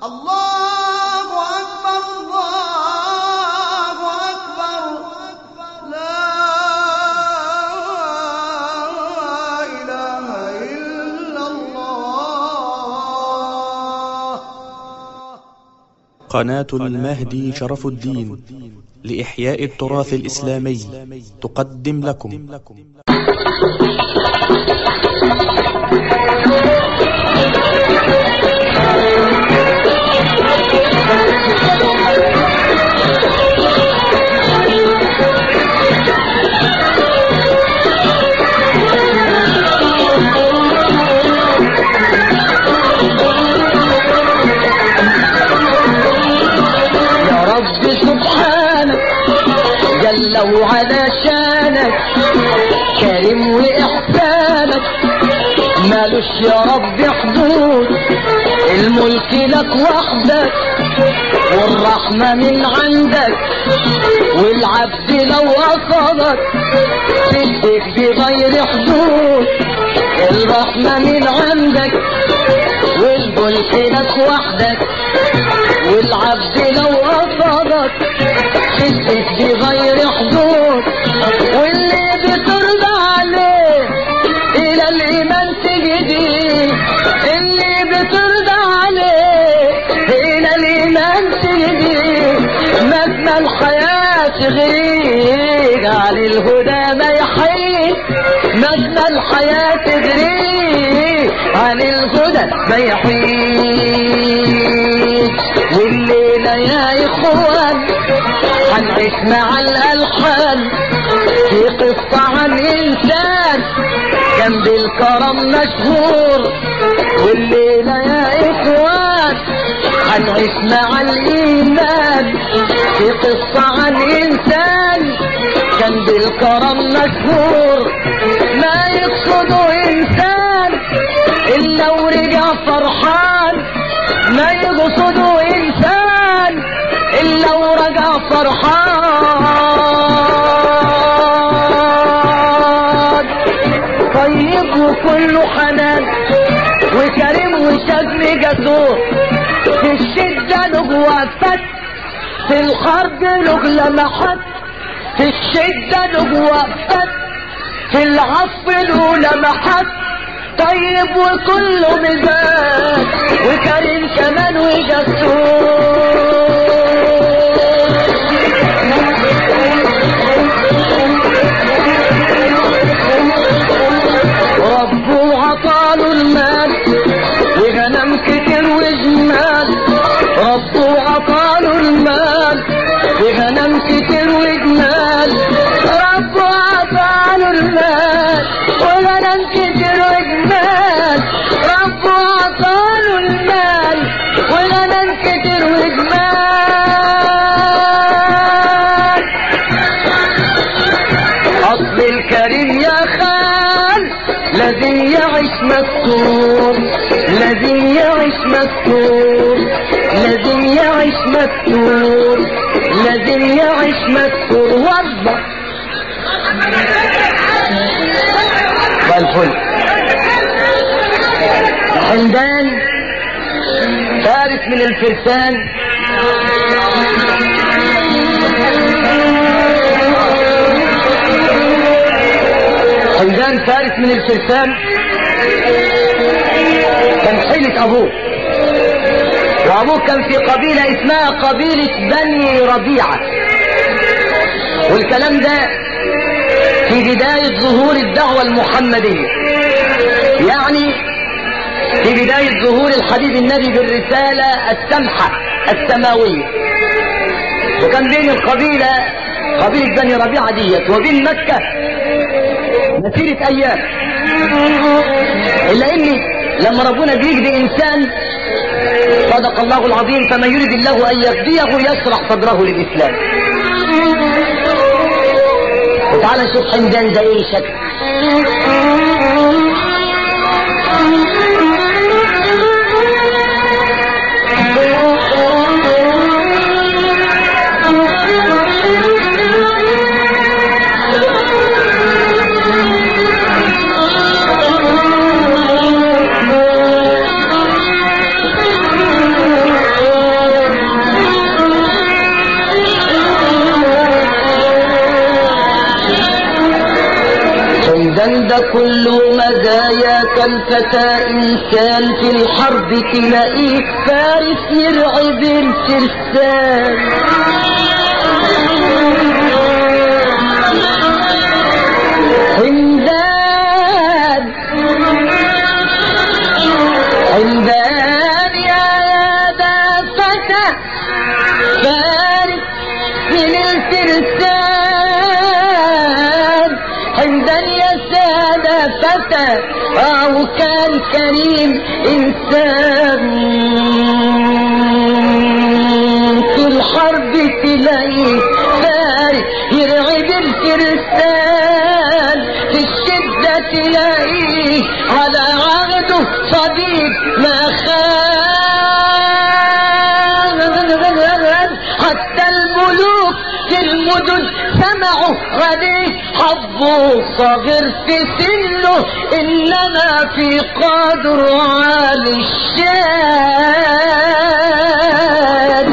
الله أكبر الله أكبر لا إله إلا الله قناة المهدي شرف الدين لإحياء التراث الإسلامي تقدم لكم يا رب سبحانك جل وعلا شانك كريم وإحسانك مالوش يا رب حدود الملك لك وحدك والرحمة من عندك والعبد لو قصدك تديك بغير حدود الرحمة من عندك والملك لك وحدك والعبد لو قصدك تثبت بغير حدود واللي بترضى عليه الى الايمان تجدي اللي بترضى عليه الى الايمان تجدي مهما الحياة تغريك على الهدى ما يحيي مهما الحياة تغريك عن الهدى ما يحيي والليلة يا إخوان هنعيش مع الألحان في قصة عن إنسان كان بالكرم مشهور والليلة يا إخوان هنعيش مع الإيمان في قصة عن إنسان كان بالكرم مشهور ما يقصده إنسان إلا ورجع فرحان ما يقصده إنسان إلا ورجع فرحان طيب وكله حنان وكريم وشجم جسور في الشدة له وقفت في الحرب له لمحت في الشدة له وقفت في العصف له لمحت طيب وكله مزاج وكريم كمان وجسور ربه عطاله المال وغنم كتير وجمال ربه عطاله المال وغنم كتير وجمال ربه عطاله المال وغنم كتير وجمال ربه عطاله المال وغنم كتير وجمال اصل الكريم يا خال لازم يعيش مستور لازم يعيش مستور لازم يعيش مستور لازم يعيش مستور والله والفل حمدان فارس من الفرسان حمدان فارس من الفرسان كان حيلة أبوه وأبوه كان في قبيلة اسمها قبيلة بني ربيعة والكلام ده في بداية ظهور الدعوة المحمدية يعني في بداية ظهور الحبيب النبي بالرسالة السمحة السماوية وكان بين القبيلة قبيلة بني ربيعة ديت وبين مكة مسيرة أيام إلا إني لما ربنا بيجدي إنسان صدق الله العظيم فمن يريد الله أن يهديه يشرح صدره للإسلام وتعالى نشوف حمدان زي ايه شكل ده كله مزاياك الفتى إنسان في الحرب تلاقيه فارس يرعب الفرسان حمدان حمدان يا ذا فتى فارس من الفرسان حمدان يا سادة فتى أو كان كريم إنسان في الحرب تلاقيه فارس يرعب الفرسان في الشدة تلاقيه على عهده صديق ما خان حتى الملوك في المدن سمعوا غديه حبوا صغير في سنه انما في قدر عالي الشان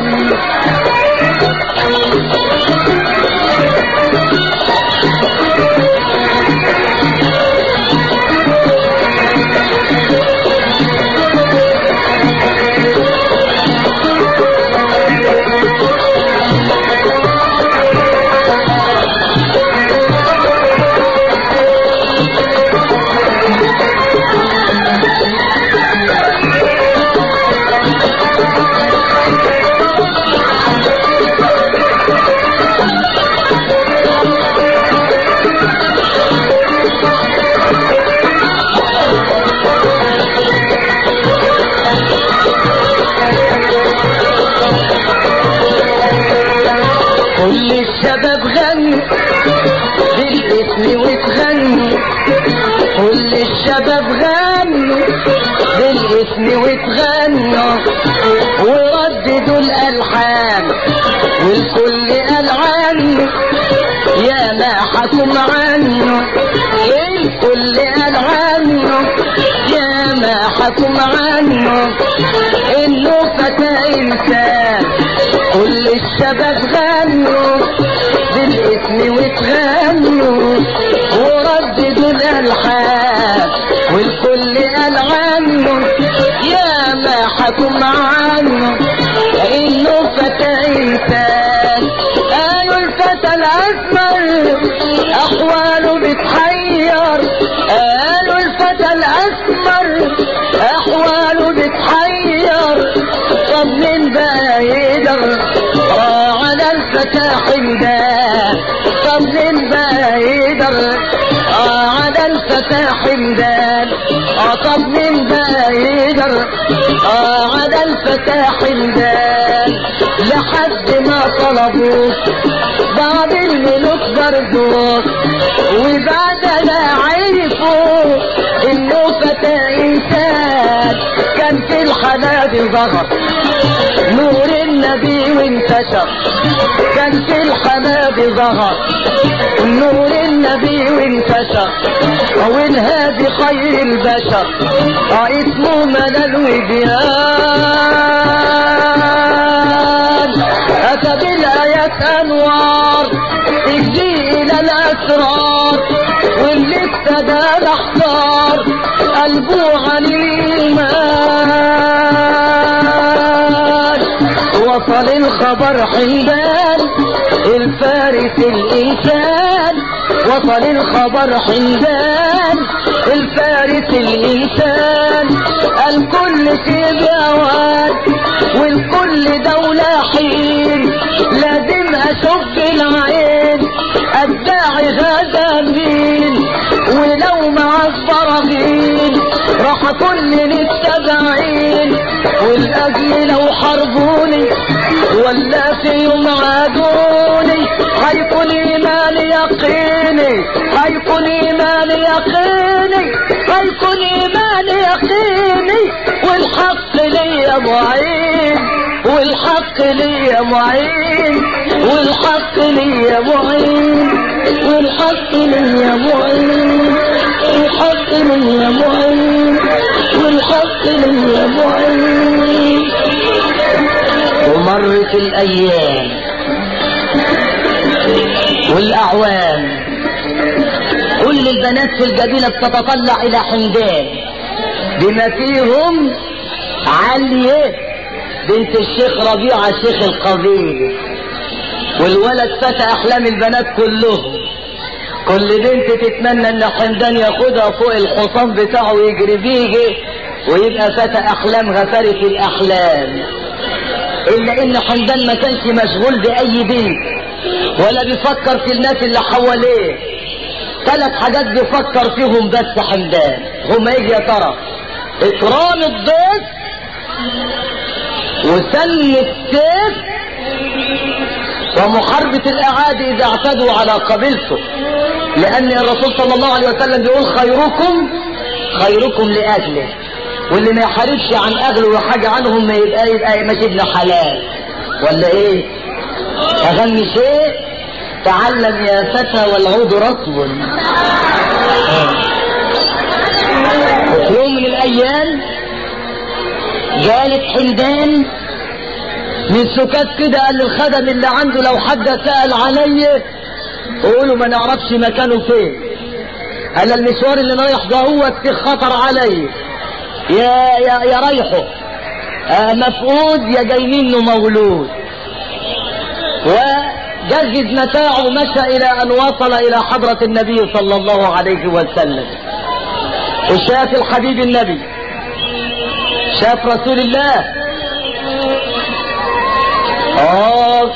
كل الشباب غنوا بالاسم وتغنوا كل الشباب غنوا بالاسم وتغنوا ورددوا الالحان والكل قال عنه يا ما حكم عنه الكل قال عنه يا ما حكم عنه انه فتى انسان كل الشباب غنوا بالاسم وتغنوا ورددوا الالحان والكل قال عنه يا ما حكم عنه انه فتى انسان قالوا الفتى الاسمر احواله بتحير قالوا الفتى الاسمر احواله بتحير طب مين بقى يقدر اه على الفتى حمدان طب مين بقى يقدر اه على الفتى حمدان اه طب مين بقى يقدر اه على الفتى حمدان لحد ما طلبوه بعض الملوك برضوك وبعد ما عرفوا انه فتى انسان كان في الحنادي ظهر نور النبي وانتشر كان في الحنادي ظهر نور النبي وانتشر والهادي خير البشر اه اسمه ملل وبيان اتى بالايات انوار تجي الى الاسرار واللي ابتدى محتار قلبه عن الايمان وصل الخبر حمدان الفارس الانسان وصل الخبر حمدان الفارس الانسان الكل في بأوان والكل دولة حين لازم اشوف العين الداعي هذا مين ولو مع الصراغين راح كل للتبعين والاجل لو حربوني ولا في يوم عادوني هيكون ايمان يقيني هيكون ايمان يقيني هيكون ايمان يقيني والحق ليا معين والحق ليا معين والحق ليا معين والحق ليا معين والحق ليا معين والحق ليا معين ومرت الايام والاعوام كل البنات في القبيلة بتتطلع إلى حمدان بما فيهم علية بنت الشيخ ربيعة شيخ القبيلة والولد فتى أحلام البنات كلهم كل بنت تتمنى ان حمدان ياخدها فوق الحصان بتاعه ويجري بيه ويبقى فتى احلام غفرة الاحلام الا ان حمدان ما كانش مشغول باي بنت ولا بيفكر في الناس اللي حواليه ثلاث حاجات بيفكر فيهم بس حمدان هما ايه يا ترى اكرام الضيف وسن السيف ومحاربة الأعادي إذا اعتدوا على قبيلته لأن الرسول صلى الله عليه وسلم بيقول خيركم خيركم لأجله واللي ما يحاربش عن أهله وحاجة عنهم ما يبقى يبقى ماشي ابن حلال ولا إيه؟ أهم شيء تعلم يا فتى والعود رطب وفي يوم من الأيام جالت حمدان من سكات كده قال للخدم اللي عنده لو حد سأل علي قولوا ما نعرفش مكانه فين قال المشوار اللي رايح ده هو في خطر علي يا يا يا رايحه آه مفقود يا جاي منه مولود وجهز متاعه ومشى الى ان وصل الى حضرة النبي صلى الله عليه وسلم وشاف الحبيب النبي شاف رسول الله آه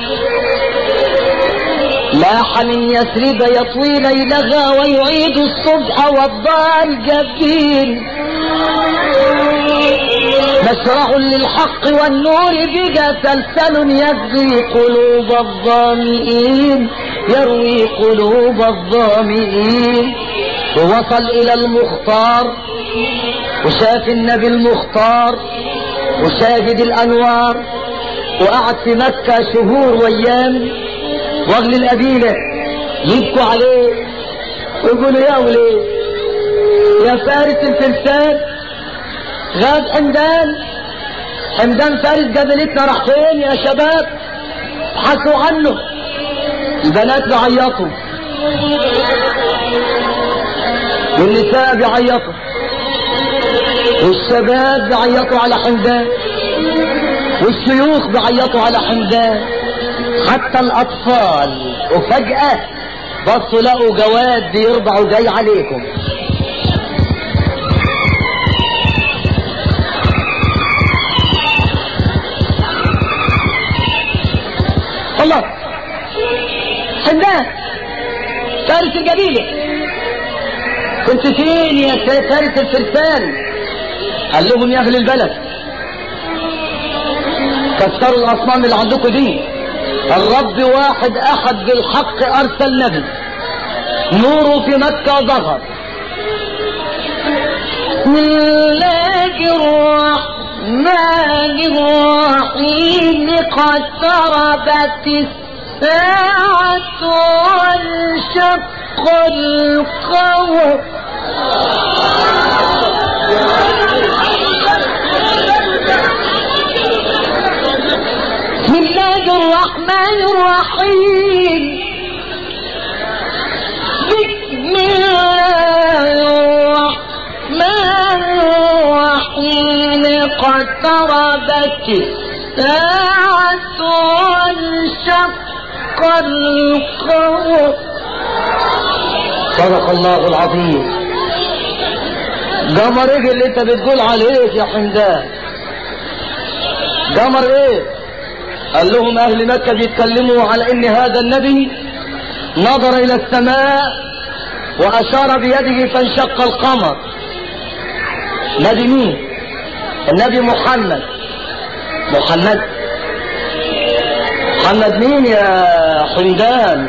لاح من يثرب يطوي ليلها ويعيد الصبح والضال جبين مشرع للحق والنور بقى سلسل يجري قلوب الظامئين يروي قلوب الظامئين ووصل إلى المختار وشاف النبي المختار وشاهد الأنوار وقعد في مكة شهور وايام واغلي القبيلة يبكوا عليه ويقولوا يا وليه يا فارس الفرسان غاب حمدان حمدان فارس قبيلتنا راح فين يا شباب ابحثوا عنه البنات بيعيطوا والنساء بيعيطوا والشباب بيعيطوا على حمدان والشيوخ بيعيطوا على حمدان حتى الاطفال وفجأة بصوا لقوا جواد بيرضعوا جاي عليكم الله حمدان فارس القبيلة كنت فين يا فارس الفرسان قال لهم يا اهل البلد كسروا الاصنام اللي عندكم دي الرب واحد احد بالحق ارسل نبي نوره في مكة ظهر بسم الله الرحمن الرحيم قد قربت الساعة وانشق القمر بسم الله الرحمن الرحيم بسم الله الرحمن الرحيم قد قربت الساعة وانشق القمر صدق الله العظيم قمر ايه اللي انت بتقول عليه يا حمدان قمر ايه قال لهم اهل مكة بيتكلموا على ان هذا النبي نظر الى السماء واشار بيده فانشق القمر نبي مين النبي محمد محمد محمد مين يا حمدان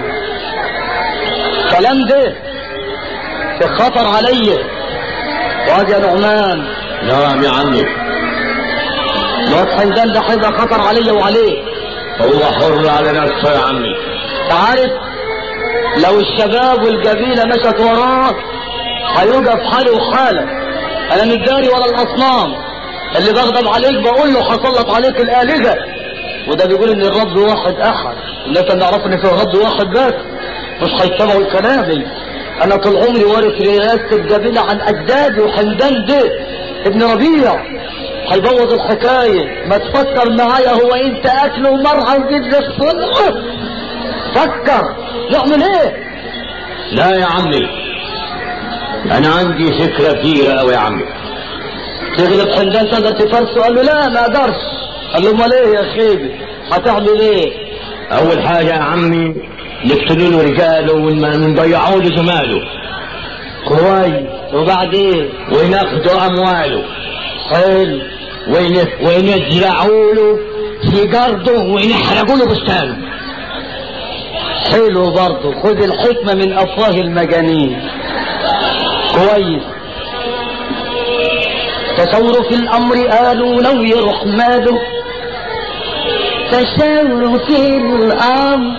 كلام ده في خطر علي واد يا نعمان نعم يا عمي الواد حمدان ده هيبقى خطر علي وعليه هو حر على نفسه يا عمي تعرف لو الشباب والقبيلة مشت وراه هيوقف حاله وحالك انا مش جاري ولا الاصنام اللي بغضب عليك بقول له هسلط عليك الالهة وده بيقول ان الرب واحد احد الناس اللي نعرف ان في الرب واحد بس مش هيتبعوا الكلام انا طول عمري وارث رئاسة القبيلة عن اجدادي وحمدان ده ابن ربيع هيبوظ الحكاية ما تفكر معايا هو انت اكل ومرعى وجد الصلح فكر نعمل ايه لا يا عمي انا عندي فكرة كبيرة اوي يا عمي تغلب حمدان تقدر تفرسه قال له لا ما اقدرش قال له امال ايه يا خيبي هتعمل ايه اول حاجة يا عمي نقتلوا له رجاله ونضيعوا له زماله كويس وبعدين وناخدوا امواله حلو ون- ونزرعوا له في جرده ونحرقوا له بستانه حلو برضه خذ الحكمة من أفواه المجانين كويس تصور في الأمر قالوا لو يروح ماله تشاور في الأمر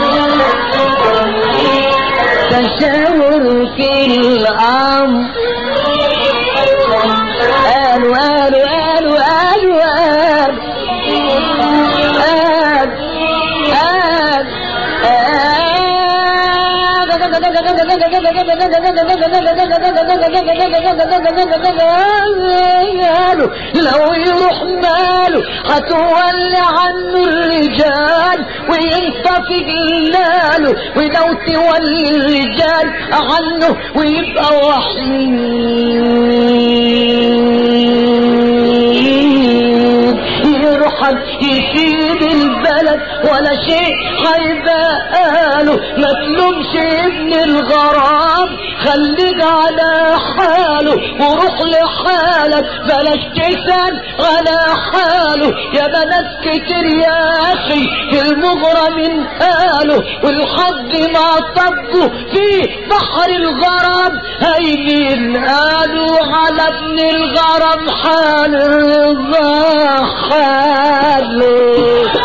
تشاور في الأمر قالوا قالوا قالوا قالوا قالوا قالوا لو يروح ماله هتولي عنه الرجال وينطفي جلاله ولو تولي الرجال عنه ويبقى وحيد يروح يسيب البلد ولا شيء هيبقاله ما تلومش ابن الغرام خليك على حاله وروح لحالك بلاش تسأل على حاله يا بنات كتير يا اخي في المغرم قالوا والحد ما طبوا في بحر الغرام هيمين قالوا على ابن الغرام حال الرضا حاله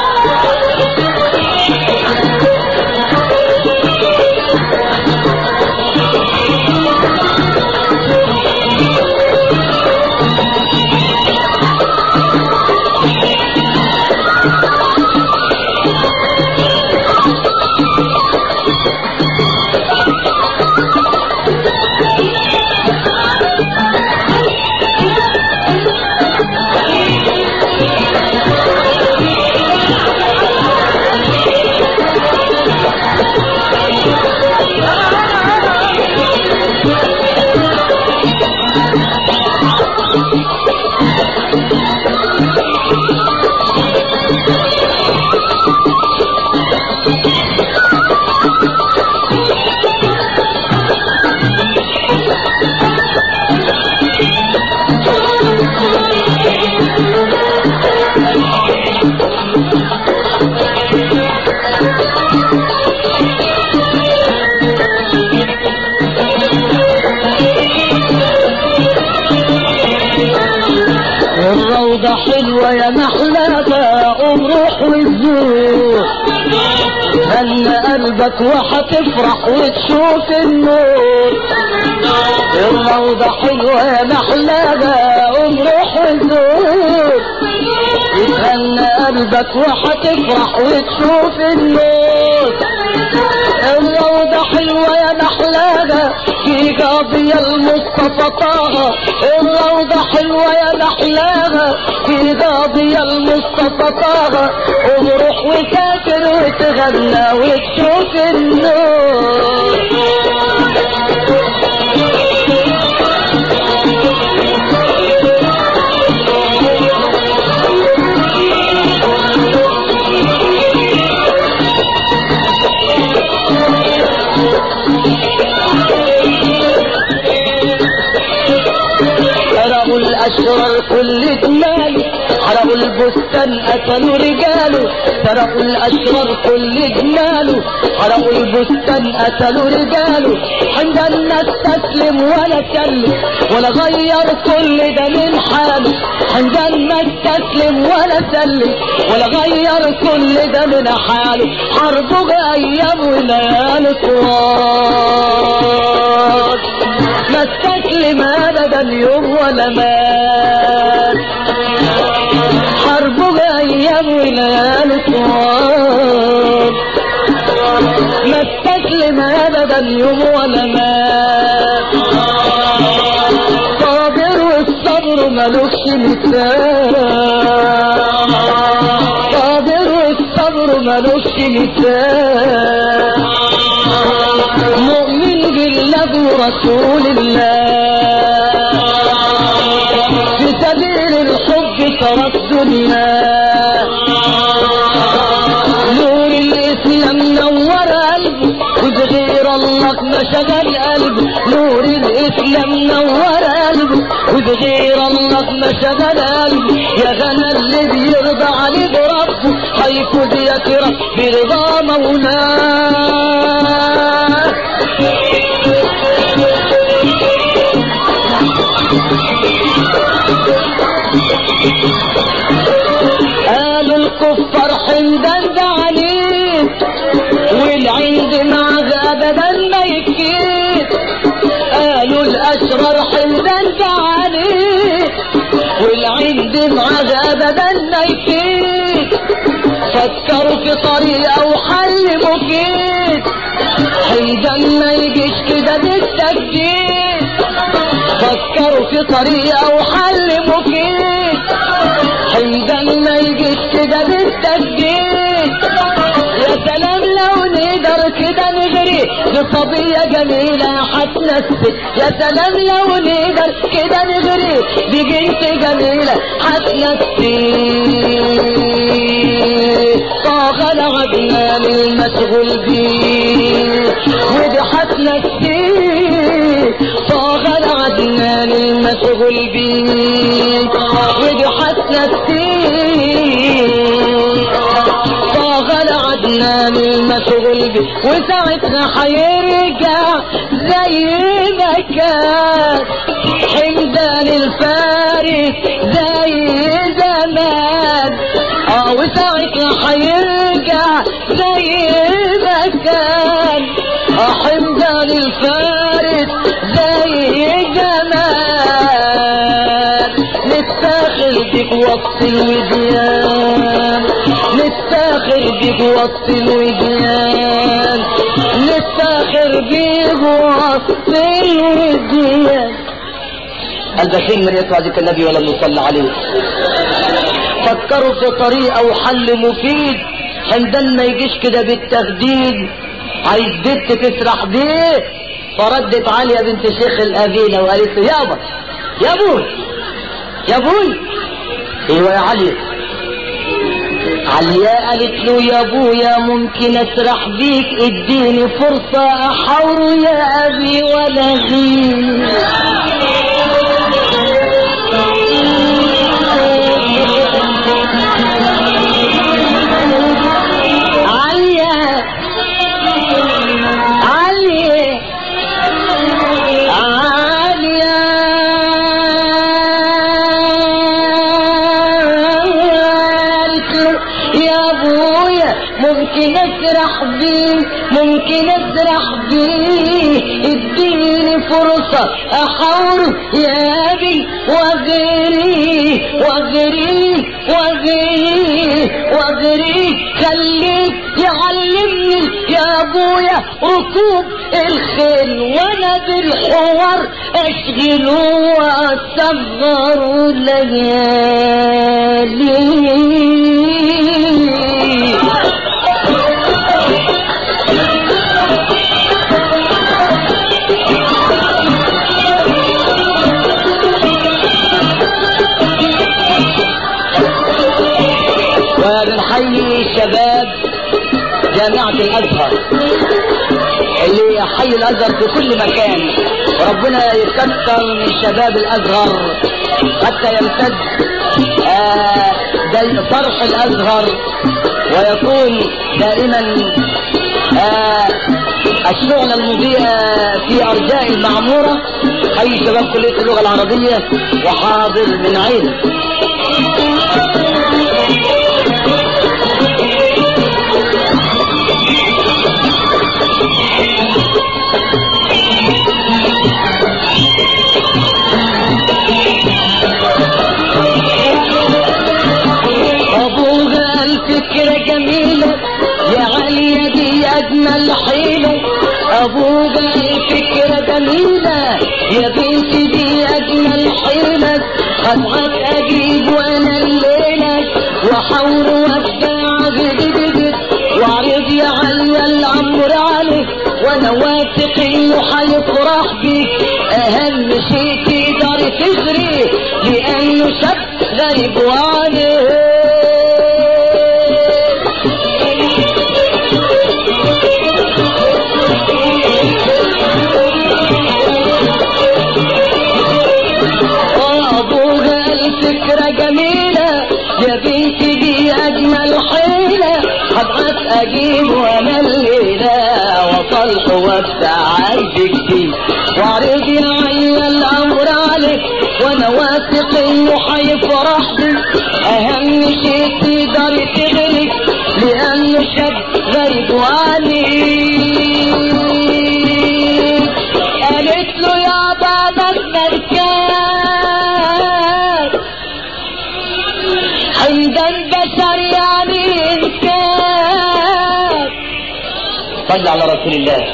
الروضة حلوة يا محلاها قوم روح وزور هن قلبك وحتفرح وتشوف النور الروضة حلوة يا محلاها قوم روح وزور يتهنى قلبك وحتفرح وتشوف النور الروضة حلوة يا محلاها في قاضية المصطفى طه الروضة حلوة يا محلاها في قاضية المصطفى طه وروح وسافر وتغنى وتشوف النور حرقوا الأشرار كل جمال حرقوا البستان قتلوا رجاله سرقوا الأشرار كل جماله حرقوا البستان قتلوا رجاله عند الناس تسلم ولا سلم ولا غير كل ده من حاله عند الناس تسلم ولا سلم ولا غير كل ده من حاله حربه أيام وليالي طوال ما استسلم ابدا يوم ولا مات حربه ايام وليالي طوال ما استسلم يظلم ابدا يوم ولا مات صابر والصبر ملوش مثال صابر والصبر ملوش مثال مؤمن بالله ورسول الله في سبيل الحب ترى الدنيا نور الاسلام نور قلبه وبغير الله ما شغل قلبه نور الاسلام نور قلبه وبغير الله ما شغل قلبه يا غنى اللي بيرضى عليه بربه هيفوز يا كرم برضا مولاه قالوا الكفار حمدان ده عليه والعند مع ابدا ما يكيد قالوا الاشرار حمدان ده عليه والعند مع ابدا ما يكيد فكروا في طريقه وحل مفيد حمدان ما يجيش كده بالتجديد فكروا في طريقه وحل مفيد حمدان ما يجيش كده بالتجديد يا سلام لو نقدر كده نجري بصبية جميلة هتنسي يا سلام لو نقدر كده نجري بجنت جميلة هتنسي طاغى العدنان المشغول بيه ودي هتنسي طاغى العدنان المشغول بيه ودي هتنسي طاغى العدنان المشغول بيه وساعتها هيرجع زي ما كان حمدان الفارس زي زمان اه وساعتها هيرجع زي ما كان اه حمدان الفارس زي زمان نفتخر بك وسط الوديان نفتخر بك وسط الوديان نفتخر بك وسط الوديان البشير من يسمع ذكر النبي ولم يصلى عليه فكروا في طريقة وحل مفيد حمدان ما يجيش كده بالتخديد عايز بنت تسرح بيه فردت عليا بنت شيخ الأبينة وقالت له يابا يا ابوي يا ابوي ايوه يا علي علياء قالت له يا ابويا ممكن اسرح بيك اديني فرصة احاوره يا ابي ولا غير عليا علي عليا قالت له يا ابويا ممكن اسرح بيه ممكن اسرح بيه اديني فرصة احاوره يا ابي واغري واغري واغري واغري خليك يعلمني يا ابويا ركوب الخيل وانا بالحوار اشغله واصغر ليالي وبنحيي شباب جامعة الأزهر اللي حي الأزهر في كل مكان وربنا يكثر من شباب الأزهر حتى يمتد آه دي فرح الأزهر ويكون دائما آه الشغل المضيئة في أرجاء المعمورة حي شباب كلية اللغة العربية وحاضر من عين أبوها الفكرة جميلة يا عليا دي أجمل حيلة ابوها الفكرة جميلة يا بنتي دي اجمل حيلة هبعت اجيب وانا الليلة واحاول وابدع جديد واعرض يا عليا الامر عليك وانا واثق انه هيفرح بيك اهم شيء تقدر تغري لانه شاب غريب وعليك ابوها الفكرة جميلة يا بنتي دي اجمل حيلة هبعت اجيب وانا الليلة وصلح وافتح عيدك دي واعرض يا عيا الامر عليك وانا واثق انه هيفرح بي اهم شيء تقدر تغرق لانه شاب غريب وعليك قالت له يا بابا المركان حمدان بشر يعني انسان صلى على رسول الله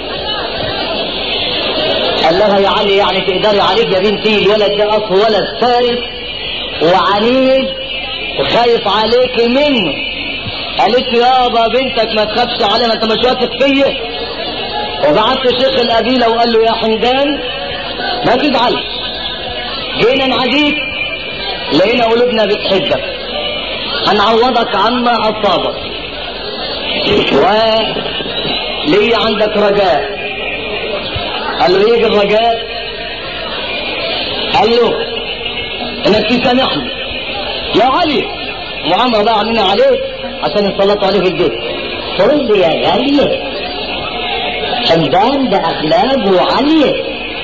قال لها يا علي يعني تقدري عليك يا بنتي الولد ده اصله ولد فارس وعنيد وخايف عليك منه قالت له يابا بنتك ما تخافش عليها ما انت مش واثق فيا وبعت شيخ القبيله وقال له يا حمدان ما تزعلش جينا نعديك لقينا قلوبنا بتحبك هنعوضك عما اصابك ولي عندك رجاء قال له ايه الرجاء قال له انك تسامحني يا علي وعمر بقى عملنا عليه عشان يسلطوا عليه في الجيش قل لي يا غالية حمدان ده اخلاقه عالية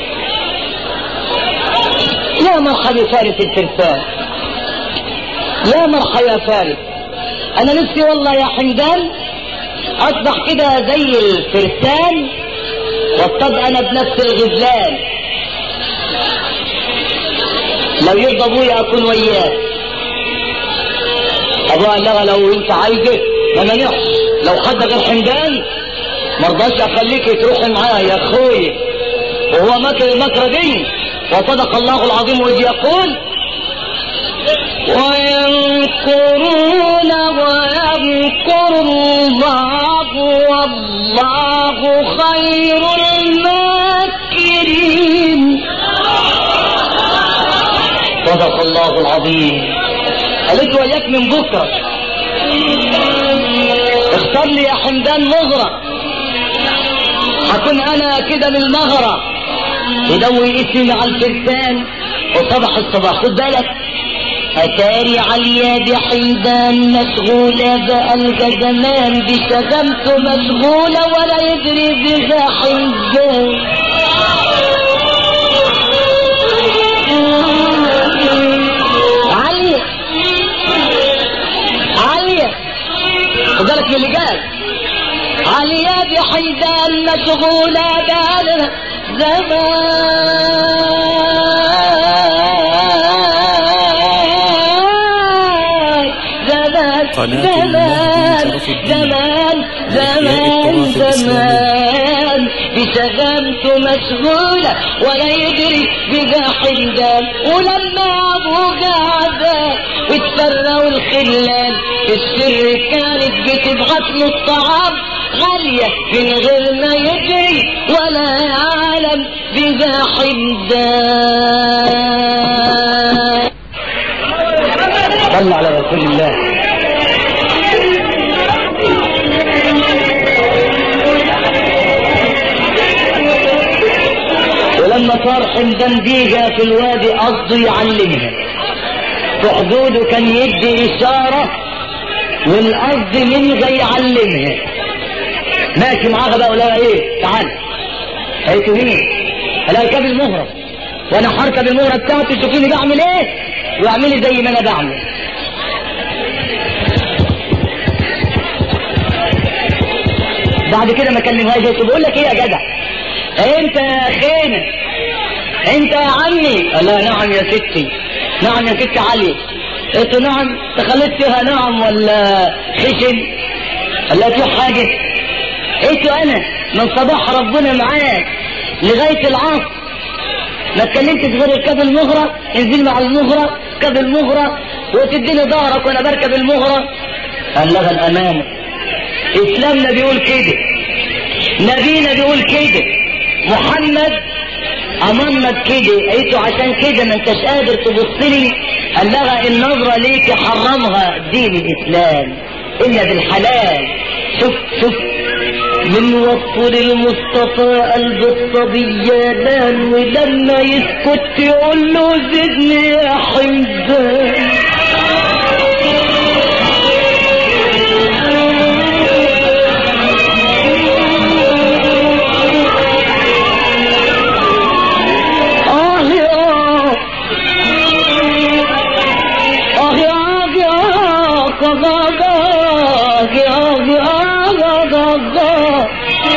يا مرحبا فارس الترسان يا مرحبا يا فارس انا نفسي والله يا حمدان اصبح كده زي الفرسان واصطاد انا بنفس الغزلان لو يرضى ابويا اكون وياه ابوها قال لها لو انت عايزه ما مانعش لو حد غير حمدان مرضاش اخليك تروحي معايا يا اخويا وهو مكر المكره دي وصدق الله العظيم واذ يقول وينكرون وينكر الله والله خير الماكرين صدق الله العظيم قالت وياك من بكره اختار لي يا حمدان مغرة هكون انا كده من المغرة يدوي اسمي على الفرسان وصبح الصباح خد بالك اتاري عليا بحمدان مشغولة بقى الجزمان بشغمته مشغولة ولا يدري بها حمدان علي علي خد بالك من اللي جاي عليا بحيدان مشغولة بالنا زمان زمان قناة المهدي شرف الدين. زمان زمان لإحياء التراث زمان بشغمته مشغولة ولا يدري بذا حمدان ولما ابوه قعد واتفروا الخلان في السر كانت بتبعت له الطعام غالية من غير ما يدري ولا يعلم بذا حمدان صلى على رسول الله ولما صار حمدان بيجا في الوادي قصده يعلمها في حدوده كان يدي إشارة والقصد منها يعلمها ماشي معاها بقى ولا ايه تعال قالت له مين قال اركب المهرة وانا هركب المهرة بتاعتي تشوفيني بعمل ايه واعملي زي ما انا بعمل بعد كده ما كلمهاش قلت له بقول لك ايه يا جدع انت يا خينا انت يا عمي قال لها نعم يا ستي نعم يا ست علي قلت له نعم تخليت فيها نعم ولا خشن قال لها في حاجه قلت له انا من صباح ربنا معاك لغاية العصر ما اتكلمتش غير ركاب المغرة انزل مع المغرة ركب المغرة وتديني ظهرك وانا بركب المغرة قال لها الامانة اسلامنا بيقول كده نبينا بيقول كده محمد امرنا بكده قلت له عشان كده ما انتش قادر تبص لي قال لها النظرة ليك حرمها دين الاسلام الا بالحلال شوف شوف من وصف المصطفى قلب الصبيان ولما يسكت يقول له زدني يا حمدان آه يا آه يا يا قضاء يا يا قضاء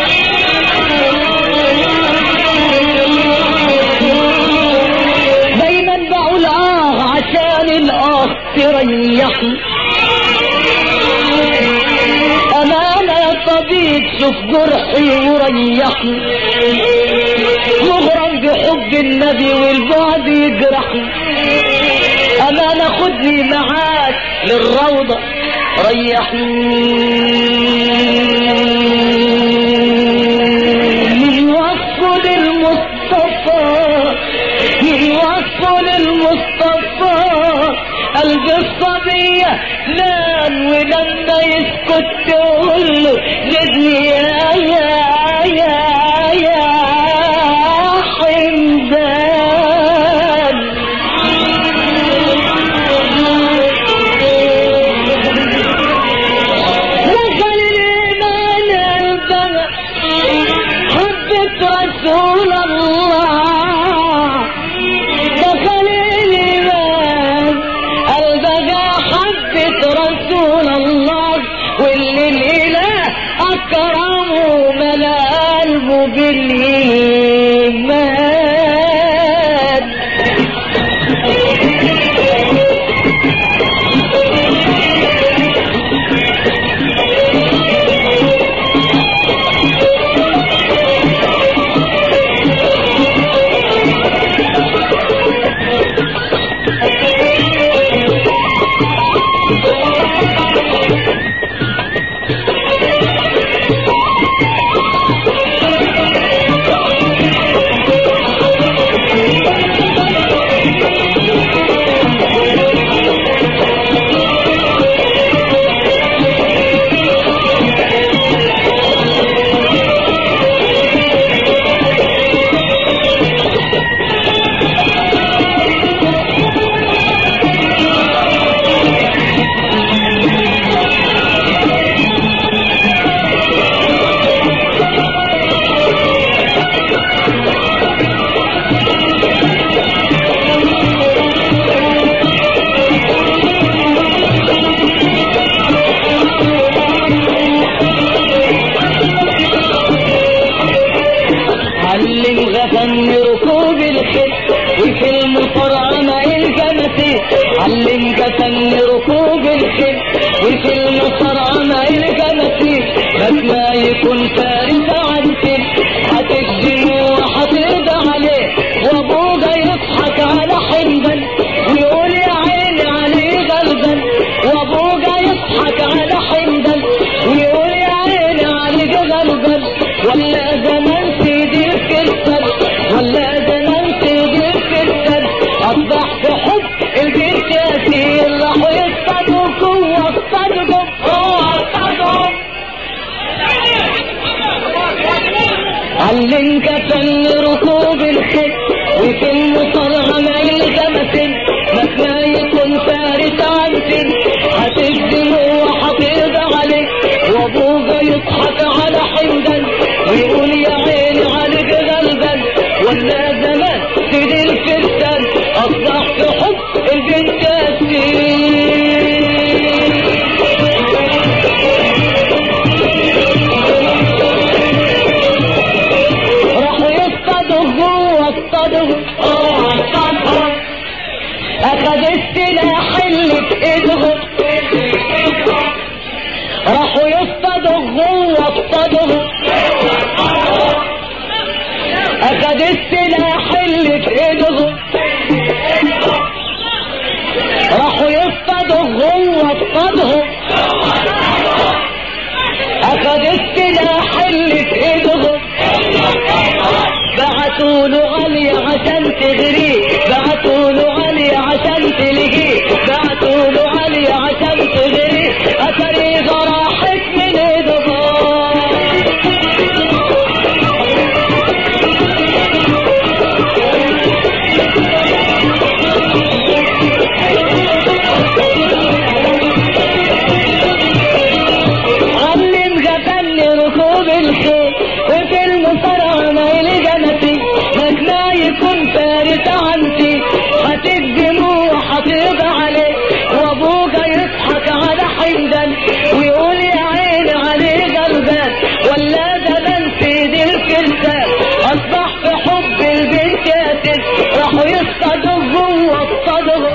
دايما بقول آه عشان الآه تريحني أمانة يا طبيب شوف جرحي وريحني مغرم بحب النبي والبعد يجرحني أمانة خدني معاك للروضة ريحني من وصف للمصطفى من وصف للمصطفى قلب الصبية نام ولما يسكت تقول له زدني يا يا يا يا حمدان دخل الإيمان البلد حبة رسول الله دخل الإيمان البقى حبة رسول الله واللي الإله أكرمه ملا قلبه بالإيمان علم غفن ركوب الخيل وفي المصارعة الجمسي علم غفن ركوب الخيل وفي المصارعة الجمسي بس ما يكون فارس عن سن هتسجنه وهترضى عليه وابوه يضحك على حنبل ويقول يا عيني عليه غلبا وابوه يضحك على حنبل ويقول يا عيني عليه غلبا ولا زمان سيدي الكرسل ولا زمان سيدي الكرسل اصبح في حب البنت ياسين راحوا يصطادوكوا واصطادهم واصطادهم علمك فن ركوب الخيل وفي المصارعة ما الجمسن ما يكون فارس عن سن هتجزمه وحفيظ عليه وابوه يضحك على حمدا ويقول يا عيني عليك غلبا ولا زمان سيدي الفرسان اصبح في حب البنت ياسين راحوا يصطادوا جوه اصطادوا اخذ السلاح اللي في ايدهم راحوا يصطادوا جوه اصطادوا السلاح اللي في ايدهم راحوا يصطادوا جوه اصطادهم اخذ السلاح اللي في ايدهم بعتوا له علي عشان تغريه بعتوا له علي عشان تلقيه بعتوا له علي عشان تغريه اثري راحت من ايدهم علم غفلني ركوب الخيل وفي المصارعة ما يلجمتي مجمع يكون فارس عنتي هتكذبه وهتقضى عليه وابوك يضحك على حمدان ويقول يا عيني عليه غلبان ولا زمان سيدي الفرسان اصبح في حب البنت ياسر راحوا يصطادوا جوه الصدغ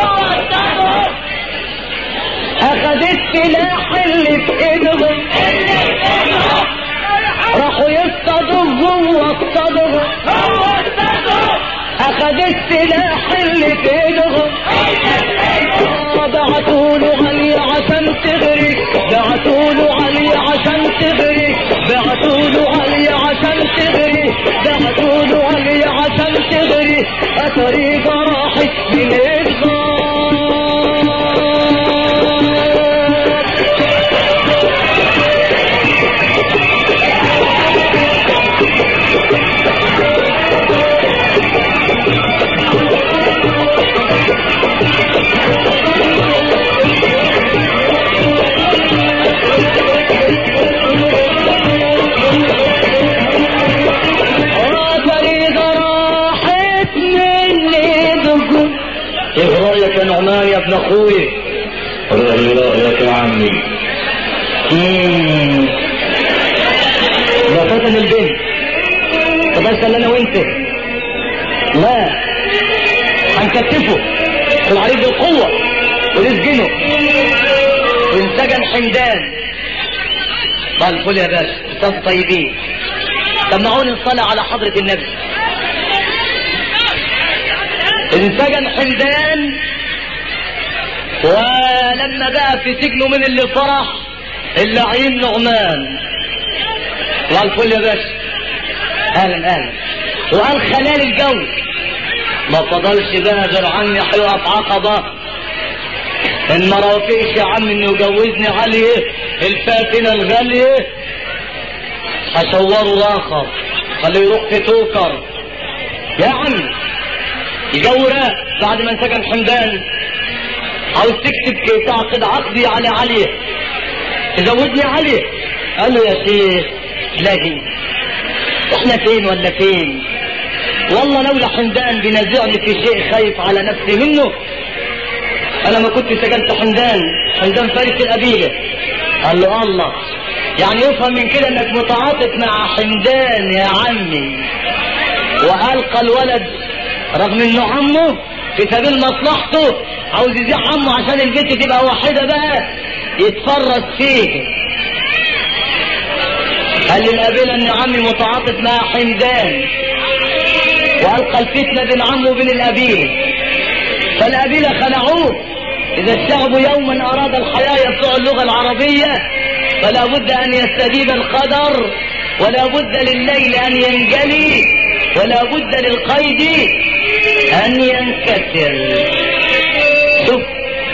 اخذ السلاح اللي في ايدهم راحوا يصطادوا جوه الصدغ اخذ السلاح اللي في ايدهم بعتوا له علي عشان تغري بعتوا له علي عشان تغري بعتوا له علي عشان تغري بعتوا له علي عشان تغري اتريق راحت من الغار طريق راحت من ايدكم ايه رايك يا نعمان يا ابن اخوي ايه رايك يا عمي مم. ده فتن البنت طب اسال انا وانت لا هنكتفه في العريض بالقوه ونسجنه وينسجن حمدان قال الفل يا باشا انتم طيبين سمعوني الصلاة على حضرة النبي انسجن حمدان ولما بقى في سجنه من اللي فرح اللعين نعمان قال الفل يا باشا اهلا اهلا وقال خلال الجو ما فضلش بقى غير عمي هيقف عقبه ان ما رافقش يا عم انه يجوزني عليه الفاتنه الغاليه هشوره الاخر خليه يروح في توكر يا عم الجو راق بعد ما انسجن حمدان عاوز تكتب كي تعقد عقدي على علي تزودني علي قال له يا شيخ لاقي احنا فين ولا فين والله لولا حمدان بينازعني في شيء خايف على نفسي منه انا ما كنت سجنت حمدان حمدان فارس القبيله قال له الله يعني يفهم من كده انك متعاطف مع حمدان يا عمي والقى الولد رغم انه عمه في سبيل مصلحته عاوز يزيح عمه عشان البنت تبقى واحده بقى يتفرج فيه قال للقبيله ان عمي متعاطف مع حمدان والقى الفتنه بين عمه وبين القبيله فالقبيله خلعوه اذا الشعب يوما اراد الحياه يبتوع اللغه العربيه فلا بد ان يستجيب القدر ولا بد لليل ان ينجلي ولا بد للقيد ان ينكسر شوف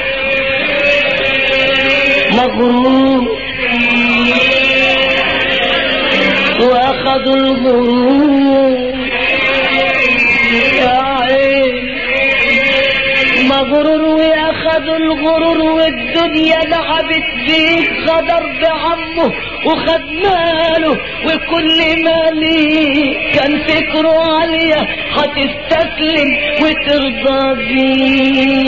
مغرور واخذوا الغرور يا عين مغرور وياخذوا الغرور والدنيا لعبت بيك غدر بعمه وخد ماله وكل مالي كان فكره عليا هتستسلم وترضى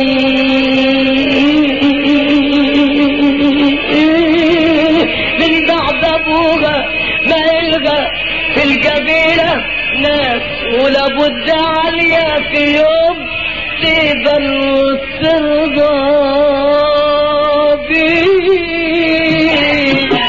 بيه من بعد ابوها ما يلغى في القبيله ناس ولابد عليا في يوم تقبل وترضى بيه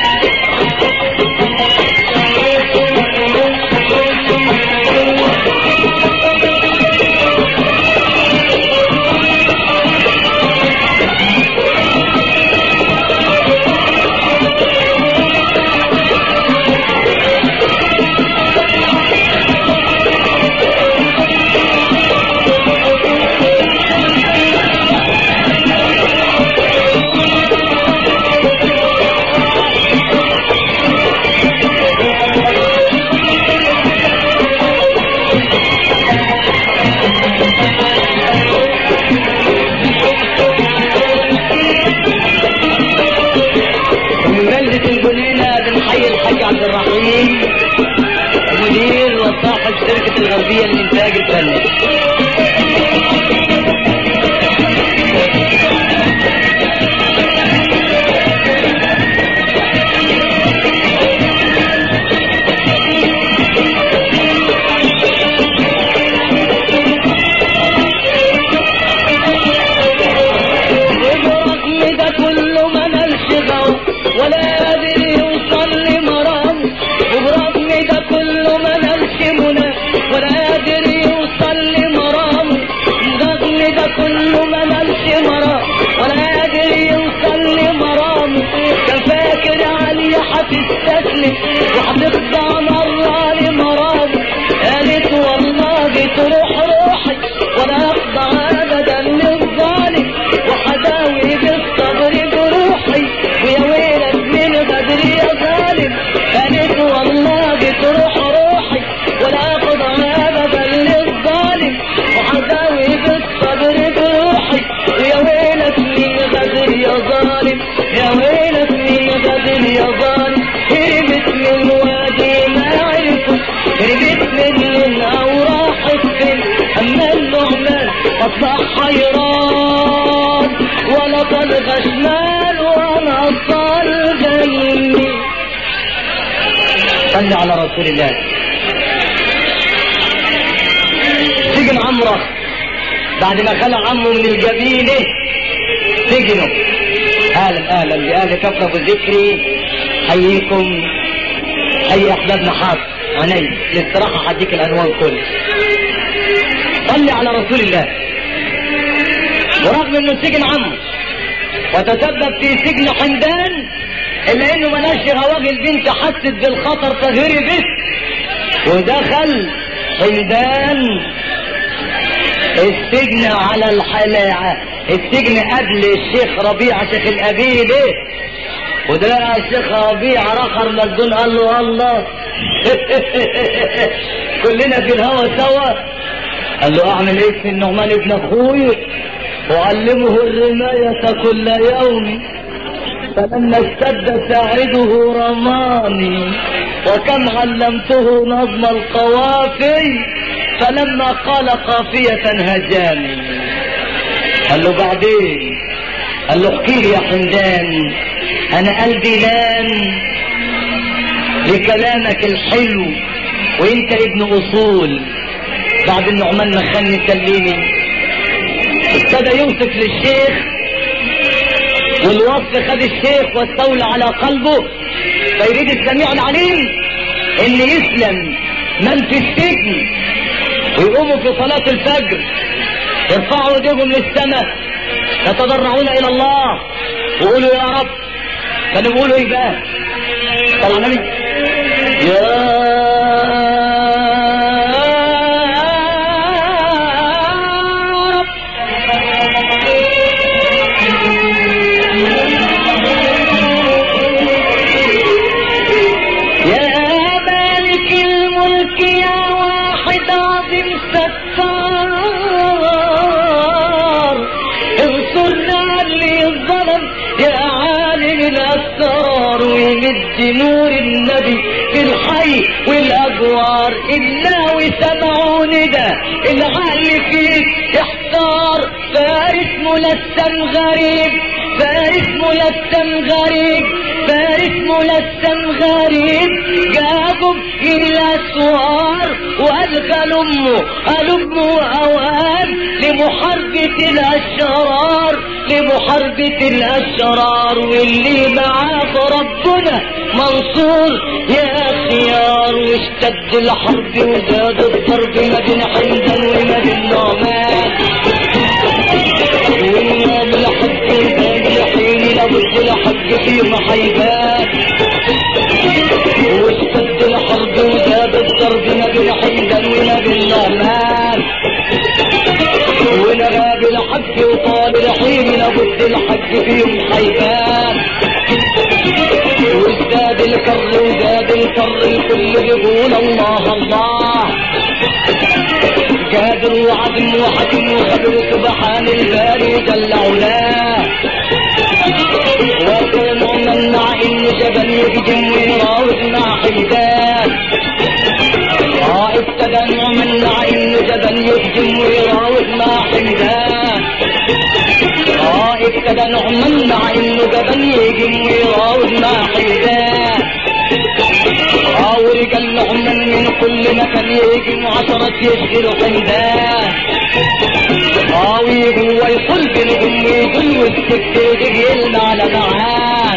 بيقول لنا بنحيي الحاج عبد الرحيم مدير وصاحب شركة الغربية للإنتاج الفني وبرغم ده كله ما نالش غو ولا قادر يوصل لمرام وبرغم ده كله ما نالش منى ولا قادر يوصل لمرام برغم ده كله ما نالش مرام ولا قادر يوصل لمرام كان فاكر علي هتستسلم وهتخضع مرة لمرام قالت والله تروح روحي ولا اخضع ابدا للظالم وحداوي بالصبر جروحي ويا ويلك من غدر يا ظالم قالت والله تروح روحي ولا اخضع ابدا للظالم وحداوي بالصبر جروحي ويا ويلك من غدر يا ظالم يا ويلك من غدر يا ظالم هربت من وادي ما عرفوا هربت من اوراح السن اما النعمان فاطلع حيران ولا طلق شمال ولا طلق يمين صل على رسول الله سجن عمرو بعد ما خلع عمه من الجبينه سجنه اهلا اهلا بأهل كفر ابو ذكري حييكم حي احبابنا حاضر عيني للصراحه هديك العنوان كله صلي على رسول الله ورغم انه سجن عمه وتسبب في سجن حمدان الا انه ملاش غواغ البنت حست بالخطر فهربت ودخل حمدان السجن على الحلاعة السجن قبل الشيخ ربيع شيخ القبيلة وده الشيخ ربيع رخر مجنون قال له الله كلنا في الهوى سوا قال له اعمل ايه في النعمان ابن اخوي وعلمه الرماية كل يوم فلما اشتد ساعده رماني وكم علمته نظم القوافي فلما قال قافية هجاني قال له بعدين قال له احكي لي يا حمدان انا قلبي لان لكلامك الحلو وانت ابن اصول بعد النعمان ما خلني سليني ابتدى يوصف للشيخ والوصف خد الشيخ واستولى على قلبه فيريد السميع العليم ان يسلم من في السجن ويقوموا في صلاة الفجر يرفعوا ايديهم للسماء يتضرعون الى الله ويقولوا يا رب كانوا بيقولوا ايه بقى طلع النبي يا رب يا مالك الملك يا واحد عظيم ستار انصرنا على اللي الظلم يا عالم الاسرار ويمد نور النبي في الحي والاجوار الا وسمعوا ندى العقل فيك احتار فارس ملثم غريب فارس ملثم غريب فارس ملثم غريب جابوا من الاسوار والغى امه امه اوهام لمحاربة الاشرار لمحاربة الاشرار واللي معاه ربنا منصور يا خيار واشتد الحرب وزاد الضرب ما بين حمدان وما بين نعمان والنار لحق الباب الحين لابد لحق فيهم حيبان واشتد الحرب وزاد الضرب ما بين حمدان وما بين نعمان ونغاب الحق وطال الحين لابد الحق فيهم حيبان وازداد الكر وزاد الكر الكل بيقول الله الله قادر وعدم وحكم وخبر سبحان الباري جل علاه وكل نعمان مع انه جبل يهجم ويراوغ مع حمدان اه ابتدى نعمان مع انه جبل يهجم ويراوغ مع حمدان اه ابتدى نعمان مع انه جبل يهجم ويراوغ مع حمدان اه ورجال نعمان من كل مكان يهجم وعشرات يشغلوا حمدان اه ويجوا ويصل بينهم ويجوا والسكت يلمع على معاه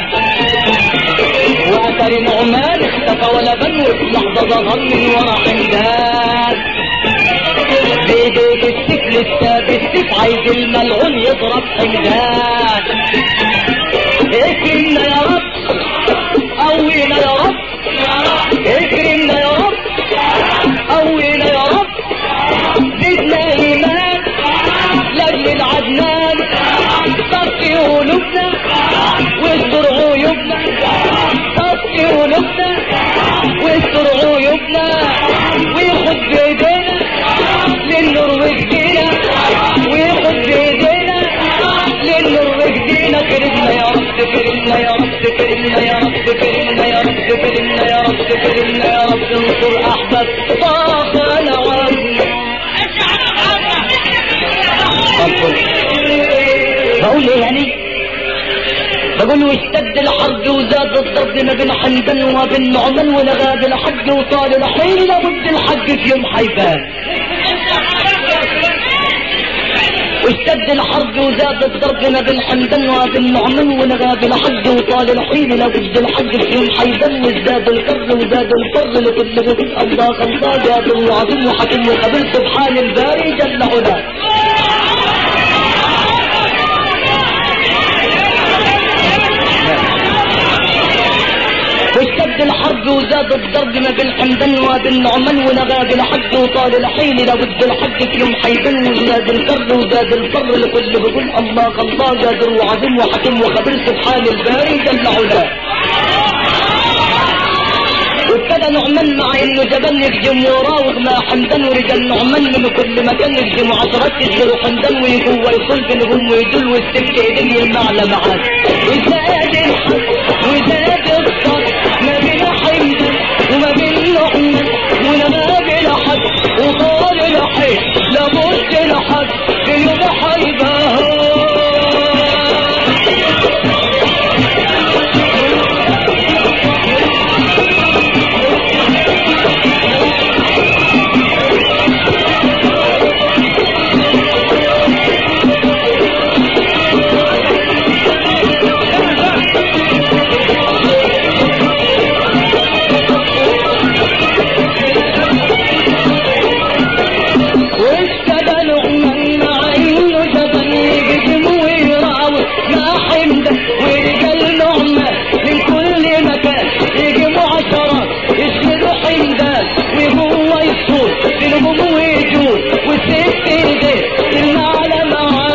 واثر نعمان اختفى ولا بن وفي لحظه ظهر من ورا حمدان بايديك السيف لسه بالسيف عايز الملعون يضرب حمدان اكرمنا يا رب قوينا يا رب اكرمنا يا رب قوينا يا رب زدنا ايمان لاجل العدنان صفي قلوبنا واستر عيوبنا صفي قلوبنا واستر عيوبنا وياخد بايدينا للنور وجدينا وياخد بايدينا للنور وجدينا كرمنا يا رب كرمنا يا رب كرمنا يا رب كرمنا يا رب كرمنا يا رب كرمنا يا رب انصر احباب طاقة العظم بقول ايه يعني بقول له اشتد الحرب وزاد الضرب ما بين حمدان وبين نعمان ولغاب الحج وطال الحين لابد الحج في يوم حيبان واشتد الحرب وزاد الضرب ما بين حمدان وبين نعمان ولغاب الحج وطال الحين لابد الحج في يوم حيبان وازداد الكر وزاد الفر لكل بيت الله خلصان قادر وعظيم وحكيم وخبير سبحان الباري جل علاه واشتد الحرب وزاد الضرب ما بين حمدان وبين نعمان ونغاب الحج وطال الحين لابد الحج في يوم حيبان وزاد الكر وزاد الفر لكل بيقول الله الله قادر وعظيم وحكيم وخبير سبحان الباري جل علاه وابتدى نعمان مع انه جبل يهجم وراوغ مع حمدان ورجال نعمان من كل مكان يهجم عشرات يشغلوا حمدان ويجوا ويصل بينهم ويدل والسبت ايدين المعلى معاه وزاد الحق وزاد الصف ما بين حمدان وما بين نعمان وما بين حد وطال الحي لابد الحد في يوم حيبان واشتدى نعمان مع انه جبل يقدم ويراوي مع حمده ورجال نعمان من كل مكان يجيبوا عشرات يشهدوا حمدان وهو يصور بينهم ويجور وست ايديه المعلى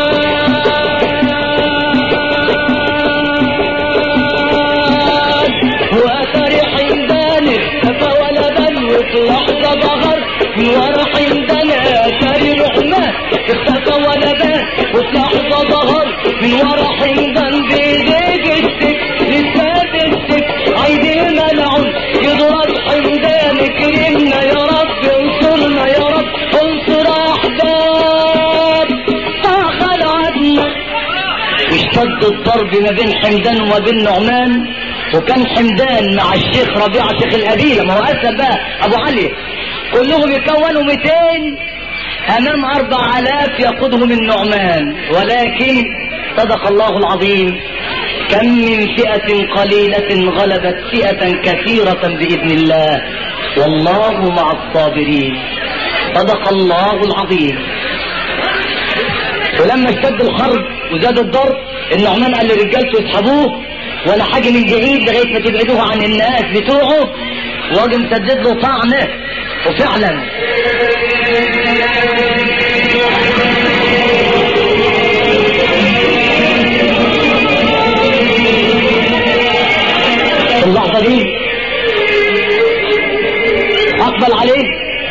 معاه واثر حمدان اختفى ولا بل وفي لحظه ظهر من ورا حمدان اثر نعمان اختفى ولا بل وفي لحظه ظهر من ورا حمدان بايديك السك لسات السك عيدي ملعون يضرب حمدان كرمنا يا رب انصرنا يا رب انصر احباب فاخذ عدنا واشتد الضرب ما بين حمدان وبين نعمان وكان حمدان مع الشيخ ربيعة شيخ القبيلة ما هو أسد بقى أبو علي كلهم يكونوا 200 أمام 4000 يقودهم النعمان ولكن صدق الله العظيم كم من فئة قليلة غلبت فئة كثيرة بإذن الله والله مع الصابرين صدق الله العظيم ولما اشتد الحرب وزاد الضرب النعمان قال لرجالته يسحبوه ولا حاجة من بعيد لغاية ما تبعدوه عن الناس بتوعه وراجل مسدد له طعنه وفعلا في اللحظة دي أقبل عليه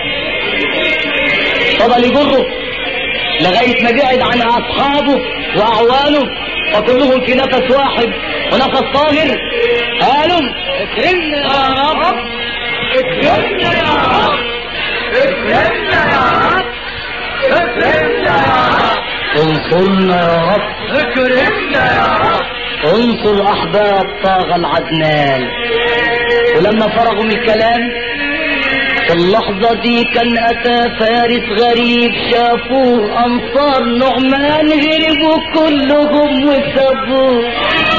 فضل يجره لغاية ما بعد عن أصحابه وأعوانه وكلهم في نفس واحد ونفس طاهر قالوا اكرمنا يا رب اكرمنا يا رب اكرمنا يا رب اكرمنا يا رب انصرنا يا رب اكرمنا يا رب انصر احباب طاغ العدنان ولما فرغوا من الكلام في اللحظة دي كان أتى فارس غريب شافوه أنصار نعمان هربوا كلهم وسابوه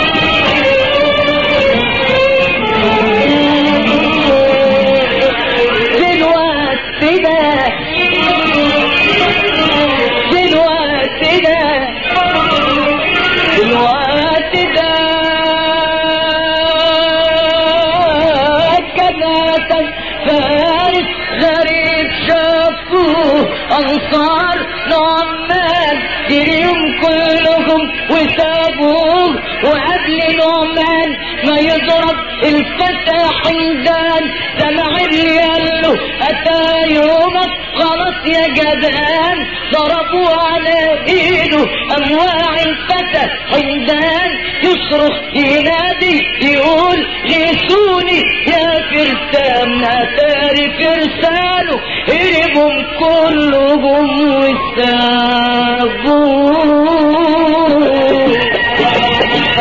دلوقتي ده دلوقتي ده دلوقتي ده كان فارس غريب شافوه انصار نعمان جريهم كلهم وسابوه وقبل نعمان ما يضرب الفتى حمدان سمع اللي قال له اتى يومك خلاص يا جدعان ضربوا على ايده امواع الفتى حمدان يصرخ ينادي يقول غيثوني يا فرسان اتاري فرسانه هربهم كلهم وسابوه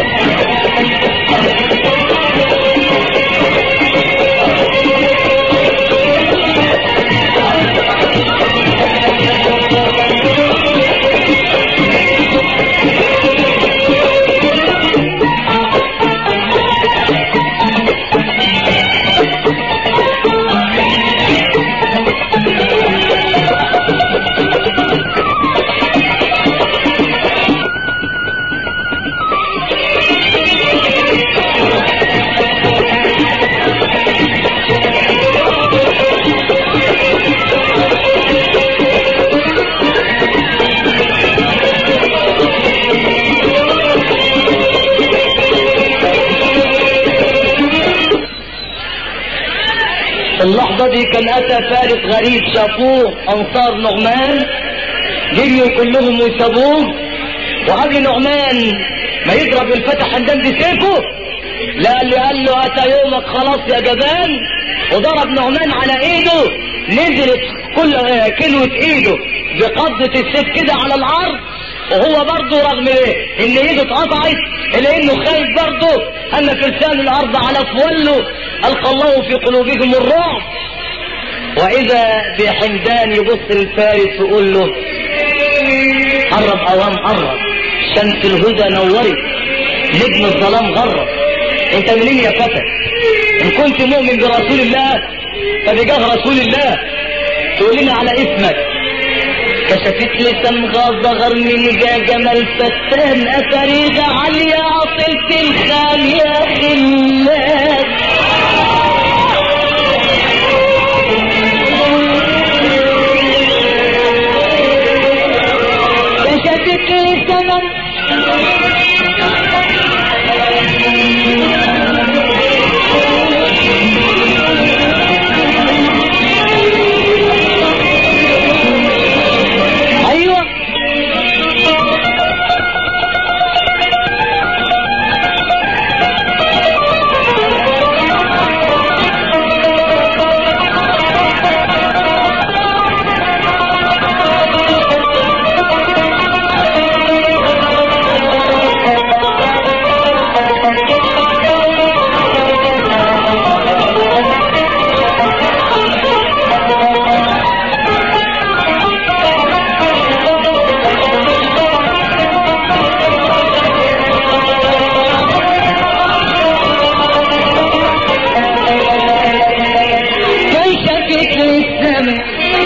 في اللحظة دي كان أتى فارس غريب شافوه أنصار نعمان جريوا كلهم وسابوه وقبل نعمان ما يضرب الفتح حمدان بسيفه لا اللي قال له أتى يومك خلاص يا جبان وضرب نعمان على ايده نزلت كل آه، كلوة ايده بقبضة السيف كده على الارض وهو برضه رغم ايه ان ايده اتقطعت الا انه خايف برضه ان فرسان الارض على فوله القى الله في قلوبهم الرعب واذا بحمدان يبص للفارس ويقول له قرب اوام قرب شمس الهدى نورت نجم الظلام غرب انت منين يا فتى ان كنت مؤمن برسول الله فبجاه رسول الله تقول لنا على اسمك كشفت لي سمغة ظهر من جا جمال فتان أفريدة عالية عطلت الخال يا خلاد كشفت لي سمغ ايوه كشفت لي السماء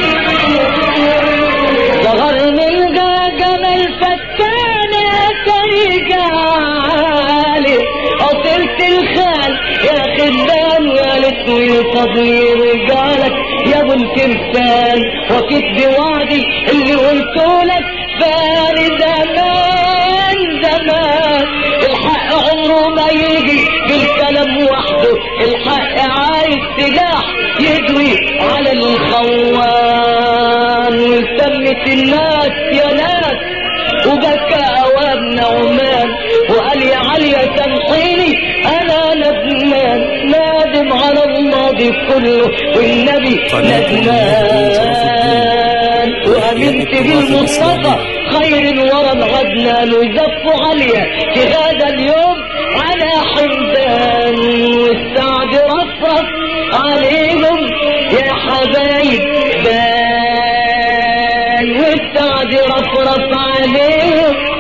ظهر من جا جمال فتانة ترجع عالي أصلت الخال يا خدام ويا ليت فضلي رجالك يا ابو الفرسان وكيت بوعدي اللي قلتولك بقالي زمان زمان الحق عمره ما يجي بالكلام وحده الحق عايز سلاح يدوي على الخوان وسمت الناس يا ناس وبكى اوام نعمان وقال يا عليا سامحيني الخير كله والنبي ندمان وامنت بالمصطفى خير ورا العدنان وزفوا عليا في هذا اليوم على حمدان والسعد رفرف عليهم يا حبايب بان والسعد رفرف عليهم